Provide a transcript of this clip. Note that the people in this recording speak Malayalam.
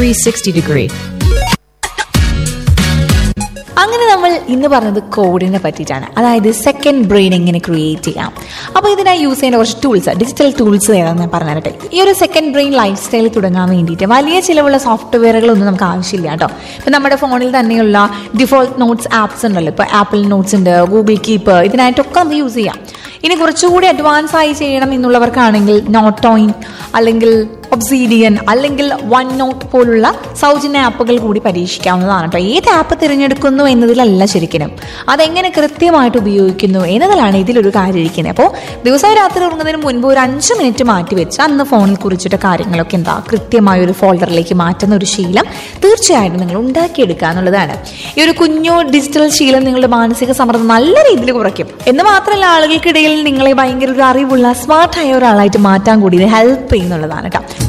360 degree. അങ്ങനെ നമ്മൾ ഇന്ന് പറഞ്ഞത് കോഡിനെ പറ്റിയിട്ടാണ് അതായത് സെക്കൻഡ് ബ്രെയിൻ എങ്ങനെ ക്രിയേറ്റ് ചെയ്യാം അപ്പോൾ ഇതിനായി യൂസ് ചെയ്യുന്ന കുറച്ച് ടൂൾസ് ഡിജിറ്റൽ ടൂൾസ് ഏതാണെന്ന് ഞാൻ പറഞ്ഞു തരട്ടെ ഈ ഒരു സെക്കൻഡ് ബ്രെയിൻ ലൈഫ് സ്റ്റൈൽ തുടങ്ങാൻ വേണ്ടിയിട്ട് വലിയ ചിലവുള്ള സോഫ്റ്റ്വെയറുകളൊന്നും നമുക്ക് ആവശ്യമില്ല കേട്ടോ ഇപ്പം നമ്മുടെ ഫോണിൽ തന്നെയുള്ള ഡിഫോൾട്ട് നോട്ട്സ് ആപ്സ് ഉണ്ടല്ലോ ഇപ്പോൾ ആപ്പിൾ നോട്ട്സ് ഉണ്ട് ഗൂഗിൾ കീപ്പ് ഇതിനായിട്ടൊക്കെ നമുക്ക് യൂസ് ചെയ്യാം ഇനി കുറച്ചുകൂടി അഡ്വാൻസ് ആയി ചെയ്യണം എന്നുള്ളവർക്കാണെങ്കിൽ നോട്ടോയിൻ അല്ലെങ്കിൽ ഒബ്സീഡിയൻ അല്ലെങ്കിൽ വൺ നോട്ട് പോലുള്ള സൗജന്യ ആപ്പുകൾ കൂടി പരീക്ഷിക്കാവുന്നതാണ് കേട്ടോ ഏത് ആപ്പ് തിരഞ്ഞെടുക്കുന്നു എന്നതിലല്ല ശരിക്കും അതെങ്ങനെ കൃത്യമായിട്ട് ഉപയോഗിക്കുന്നു എന്നതിലാണ് ഇതിലൊരു കാര്യം ഇരിക്കുന്നത് അപ്പോൾ ദിവസവും രാത്രി ഉറങ്ങുന്നതിന് മുൻപ് ഒരു അഞ്ച് മിനിറ്റ് മാറ്റി വെച്ച് അന്ന് ഫോണിൽ കുറിച്ചിട്ട് കാര്യങ്ങളൊക്കെ എന്താ കൃത്യമായ ഒരു ഫോൾഡറിലേക്ക് മാറ്റുന്ന ഒരു ശീലം തീർച്ചയായിട്ടും നിങ്ങൾ ഉണ്ടാക്കിയെടുക്കുക എന്നുള്ളതാണ് ഈ ഒരു കുഞ്ഞു ഡിജിറ്റൽ ശീലം നിങ്ങളുടെ മാനസിക സമ്മർദ്ദം നല്ല രീതിയിൽ കുറയ്ക്കും എന്ന് മാത്രമല്ല ആളുകൾക്കിടയിൽ നിങ്ങളെ ഭയങ്കര ഒരു അറിവുള്ള സ്മാർട്ടായ ഒരാളായിട്ട് മാറ്റാൻ കൂടി ഇത് ഹെൽപ്പ് ചെയ്യുന്നുള്ളതാണ് കേട്ടോ